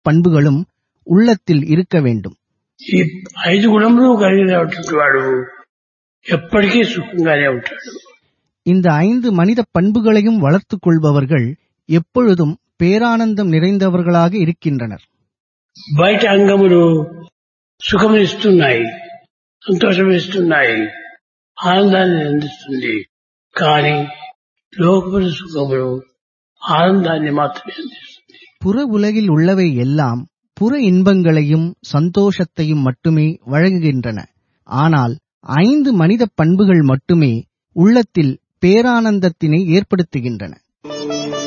பண்புகளும் உள்ளத்தில் இருக்க வேண்டும் ఈ ఐదు గుణములు కలిగినటువంటి వాడు ఎప్పటికీ సుఖంగానే ఉంటాడు இந்த ஐந்து மனித பண்புகளையும் வளர்த்துக் கொள்பவர்கள் எப்பொழுதும் பேரானந்தம் நிறைந்தவர்களாக இருக்கின்றனர் బయట అంగములు సుఖమిస్తున్నాయి సంతోషమిస్తున్నాయి ఆనందాన్ని అందిస్తుంది కానీ లోకముల సుఖములు ఆనందాన్ని మాత్రమే అందిస్తుంది புற உலகில் உள்ளவை எல்லாம் புற இன்பங்களையும் சந்தோஷத்தையும் மட்டுமே வழங்குகின்றன ஆனால் ஐந்து மனித பண்புகள் மட்டுமே உள்ளத்தில் பேரானந்தத்தினை ஏற்படுத்துகின்றன